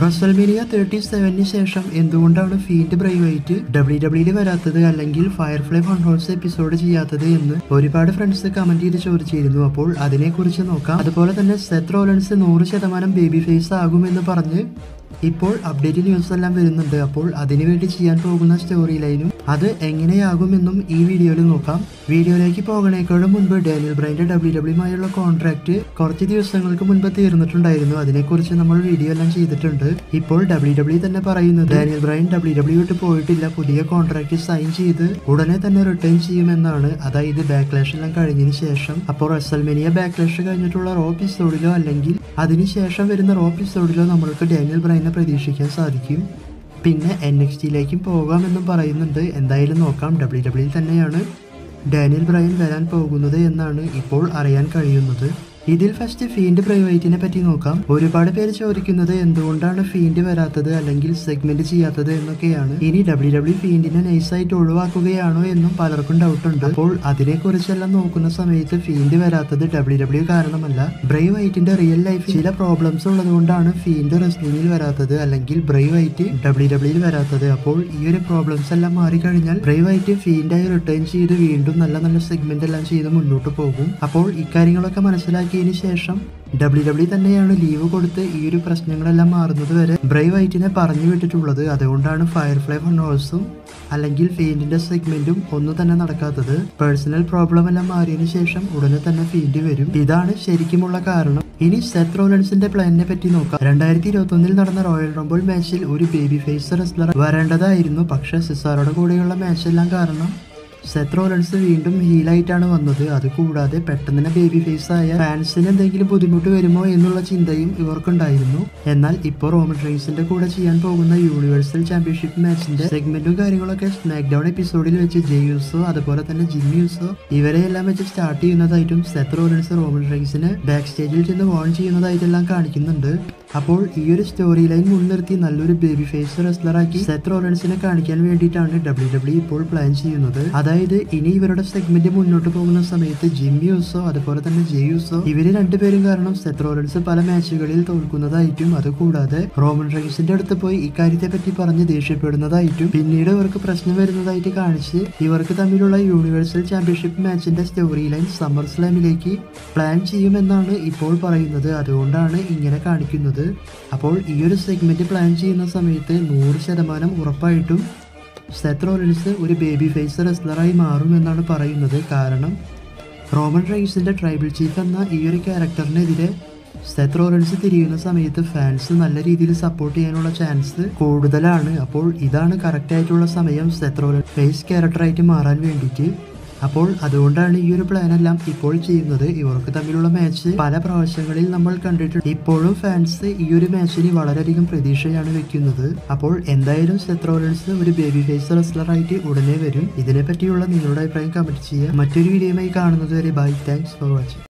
WrestleMania thirty സെവനിന് ശേഷം എന്തുകൊണ്ടാണ് field ബ്രൈവൈറ്റ് W ഡബ്ല്യൂയിൽ വരാത്തത് അല്ലെങ്കിൽ ഫയർഫ്ലൈ ഫൺ ഹൗസ് എപ്പിസോഡ് ചെയ്യാത്തത് എന്ന് ഒരുപാട് ഫ്രണ്ട്സ് കമന്റ് ചെയ്ത് ചോദിച്ചിരുന്നു അപ്പോൾ അതിനെക്കുറിച്ച് നോക്കാം അതുപോലെ തന്നെ സെത്ത് റോലൻസ് നൂറ് ശതമാനം ബേബി ഫേസ് ആകുമെന്ന് പറഞ്ഞ് ഇപ്പോൾ അപ്ഡേറ്റ് ന്യൂസ് എല്ലാം വരുന്നുണ്ട് അപ്പോൾ അതിനുവേണ്ടി ചെയ്യാൻ പോകുന്ന സ്റ്റോറി ലൈനും അത് എങ്ങനെയാകുമെന്നും ഈ വീഡിയോയിൽ നോക്കാം വീഡിയോയിലേക്ക് പോകണേക്കാളും മുൻപ് ഡാനിയൽ ബ്രൈൻ്റെ ഡബ്ല്യു ഡബ്ല്യുമായുള്ള കോൺട്രാക്ട് കുറച്ച് ദിവസങ്ങൾക്ക് മുൻപ് തീർന്നിട്ടുണ്ടായിരുന്നു അതിനെക്കുറിച്ച് നമ്മൾ വീഡിയോ എല്ലാം ചെയ്തിട്ടുണ്ട് ഇപ്പോൾ ഡബ്ല്യു ഡബ്ല്യു തന്നെ പറയുന്നത് ഡാനിയൽ ബ്രൈൻ ഡബ്ല്യു ഡബ്ല്യു വിട്ട് പോയിട്ടില്ല പുതിയ കോൺട്രാക്ട് സൈൻ ചെയ്ത് ഉടനെ തന്നെ റിട്ടേൺ ചെയ്യുമെന്നാണ് അതായത് ബാക്ക്ലാഷ് എല്ലാം കഴിഞ്ഞതിന് ശേഷം അപ്പോൾ റസൽമെനിയ ബാക്ക്ലാഷ് കഴിഞ്ഞിട്ടുള്ള റോ എപ്പിസോഡിലോ അല്ലെങ്കിൽ അതിനുശേഷം വരുന്ന റോ എപ്പിസോഡിലോ നമ്മൾക്ക് ഡാനിയൽ ബ്രൈനെ പ്രതീക്ഷിക്കാൻ സാധിക്കും പിന്നെ എൻ എക്സ് ടിയിലേക്കും പോകാമെന്നും പറയുന്നുണ്ട് എന്തായാലും നോക്കാം ഡബ്ല്യു ഡബ്ല്യു തന്നെയാണ് ഡാനിയൽ ബ്രൈൻ വരാൻ പോകുന്നത് എന്നാണ് ഇപ്പോൾ അറിയാൻ കഴിയുന്നത് ഇതിൽ ഫസ്റ്റ് ഫീൻഡ് പ്രൈവറ്റിനെ പറ്റി നോക്കാം ഒരുപാട് പേര് ചോദിക്കുന്നത് എന്തുകൊണ്ടാണ് ഫീൻഡ് വരാത്തത് അല്ലെങ്കിൽ സെഗ്മെന്റ് ചെയ്യാത്തത് എന്നൊക്കെയാണ് ഇനി ഡബ്ല്യു ഡബ്ല്യു ഫീൻഡിനെ നൈസായിട്ട് ഒഴിവാക്കുകയാണോ എന്നും പലർക്കും ഡൗട്ട് ഉണ്ട് അപ്പോൾ അതിനെക്കുറിച്ചെല്ലാം നോക്കുന്ന സമയത്ത് ഫീൻഡ് വരാത്തത് ഡബ്ല്യു ഡബ്ല്യു കാരണമല്ല ബ്രൈ വൈറ്റിന്റെ റിയൽ ലൈഫ് ചില പ്രോബ്ലംസ് ഉള്ളതുകൊണ്ടാണ് ഫീൻഡ് റെസ്ലിംഗിൽ വരാത്തത് അല്ലെങ്കിൽ ബ്രൈ വൈറ്റ് ഡബ്ല്യു ഡബ്ല്യുയിൽ വരാത്തത് അപ്പോൾ ഈ ഒരു പ്രോബ്ലംസ് എല്ലാം മാറിക്കഴിഞ്ഞാൽ ബ്രൈ വൈറ്റ് ഫീൻഡായി റിട്ടേൺ ചെയ്ത് വീണ്ടും നല്ല നല്ല സെഗ്മെന്റ് എല്ലാം ചെയ്ത് മുന്നോട്ട് പോകും അപ്പോൾ ഇക്കാര്യങ്ങളൊക്കെ മനസ്സിലാക്കിയതിന് ശേഷം ഡബ്ല്യു ഡബ്ല്യു തന്നെയാണ് ലീവ് കൊടുത്ത് ഈ ഒരു പ്രശ്നങ്ങളെല്ലാം മാറുന്നത് വരെ ബ്രൈ വൈറ്റിനെ പറഞ്ഞു വിട്ടിട്ടുള്ളത് അതുകൊണ്ടാണ് ഫയർഫ്ലൈ ഫണ്ണോഴ്സും അല്ലെങ്കിൽ ഫീൽഡിന്റെ സെഗ്മെന്റും ഒന്നും തന്നെ നടക്കാത്തത് പേഴ്സണൽ പ്രോബ്ലം എല്ലാം മാറിയതിനു ശേഷം ഉടനെ തന്നെ ഫീൽഡ് വരും ഇതാണ് ശരിക്കുമുള്ള കാരണം ഇനി സെത്ത് റോലൻസിന്റെ പ്ലാനിനെ പറ്റി നോക്കാം രണ്ടായിരത്തി ഇരുപത്തി ഒന്നിൽ നടന്ന റോയൽ റംബിൾ മാച്ചിൽ ഒരു ബേബി ഫേസ് റെസ്ലർ വരേണ്ടതായിരുന്നു പക്ഷെ സിസാറോടെ കൂടെയുള്ള മാച്ചെല്ലാം കാരണം സെത്ത് റോലൻസ് വീണ്ടും ഹീലായിട്ടാണ് വന്നത് അതുകൂടാതെ പെട്ടെന്ന് തന്നെ ബേബി ഫേസ് ആയ ഫാൻസിന് എന്തെങ്കിലും ബുദ്ധിമുട്ട് വരുമോ എന്നുള്ള ചിന്തയും ഇവർക്കുണ്ടായിരുന്നു എന്നാൽ ഇപ്പോൾ റോമൻ റെയ്ൻസിന്റെ കൂടെ ചെയ്യാൻ പോകുന്ന യൂണിവേഴ്സൽ ചാമ്പ്യൻഷിപ്പ് മാച്ചിന്റെ സെഗ്മെന്റും കാര്യങ്ങളൊക്കെ സ്മാക്ക് ഡൗൺ എപ്പിസോഡിൽ വെച്ച് ജെയ്യൂസോ അതുപോലെ തന്നെ ജിമ്മിയൂസോ ഇവരെയെല്ലാം വെച്ച് സ്റ്റാർട്ട് ചെയ്യുന്നതായിട്ടും സെത്ത് റോലൻസ് റോമൻ റെയ്ൻസിന് ബാക്ക് സ്റ്റേജിൽ ചെന്ന് വോൺ ചെയ്യുന്നതായിട്ടെല്ലാം കാണിക്കുന്നുണ്ട് അപ്പോൾ ഈ ഒരു സ്റ്റോറി ലൈൻ മുൻനിർത്തി നല്ലൊരു ബേബി ഫേസ് റെസ്ലറാക്കി സെത്ത് റോലൻസിനെ കാണിക്കാൻ വേണ്ടിയിട്ടാണ് ഡബ്ല്യു ഡബ്ല്യു ഇപ്പോൾ പ്ലാൻ ചെയ്യുന്നത് അതായത് ഇനി ഇവരുടെ സെഗ്മെന്റ് മുന്നോട്ട് പോകുന്ന സമയത്ത് ജിമ്മി യൂസോ അതുപോലെ തന്നെ ജെ യൂസോ ഇവര് രണ്ടുപേരും കാരണം സെത്ത് റോലൻസ് പല മാച്ചുകളിൽ തോൽക്കുന്നതായിട്ടും അതുകൂടാതെ റോമൻ റൈൻസിന്റെ അടുത്ത് പോയി ഇക്കാര്യത്തെ പറ്റി പറഞ്ഞ് ദേഷ്യപ്പെടുന്നതായിട്ടും പിന്നീട് ഇവർക്ക് പ്രശ്നം വരുന്നതായിട്ട് കാണിച്ച് ഇവർക്ക് തമ്മിലുള്ള യൂണിവേഴ്സൽ ചാമ്പ്യൻഷിപ്പ് മാച്ചിന്റെ സ്റ്റോറി ലൈൻ സമ്മർ സ്ലാമിലേക്ക് പ്ലാൻ ചെയ്യുമെന്നാണ് ഇപ്പോൾ പറയുന്നത് അതുകൊണ്ടാണ് ഇങ്ങനെ കാണിക്കുന്നത് അപ്പോൾ ഈ ഒരു സെഗ്മെന്റ് പ്ലാൻ ചെയ്യുന്ന സമയത്ത് നൂറ് ശതമാനം ഉറപ്പായിട്ടും സെത്ത് റോലൻസ് ഒരു ബേബി ഫേസ് റെസ്ലറായി മാറുമെന്നാണ് പറയുന്നത് കാരണം റോമൻ റൈസിന്റെ ട്രൈബൽ ചീഫ് എന്ന ഈ ഒരു ക്യാരക്ടറിനെതിരെ സെത്ത് റോലൻസ് തിരിയുന്ന സമയത്ത് ഫാൻസ് നല്ല രീതിയിൽ സപ്പോർട്ട് ചെയ്യാനുള്ള ചാൻസ് കൂടുതലാണ് അപ്പോൾ ഇതാണ് കറക്റ്റ് ആയിട്ടുള്ള സമയം സെത്ത് റോലൻ ഫേസ് ക്യാരക്ടറായിട്ട് മാറാൻ വേണ്ടിയിട്ട് അപ്പോൾ അതുകൊണ്ടാണ് ഈ ഒരു പ്ലാൻ എല്ലാം ഇപ്പോൾ ചെയ്യുന്നത് ഇവർക്ക് തമ്മിലുള്ള മാച്ച് പല പ്രാവശ്യങ്ങളിൽ നമ്മൾ കണ്ടിട്ടുണ്ട് ഇപ്പോഴും ഫാൻസ് ഈ ഒരു മാച്ചിന് വളരെയധികം പ്രതീക്ഷയാണ് വെക്കുന്നത് അപ്പോൾ എന്തായാലും സെത്ത് റോലൻസ് ഒരു ബേബി ഫേസ് റെസ്ലറായിട്ട് ഉടനെ വരും ഇതിനെ പറ്റിയുള്ള നിങ്ങളുടെ അഭിപ്രായം കമന്റ് ചെയ്യുക മറ്റൊരു വീഡിയോയുമായി കാണുന്നത് വരെ ബൈ താങ്ക്സ് ഫോർ വാച്ചിങ്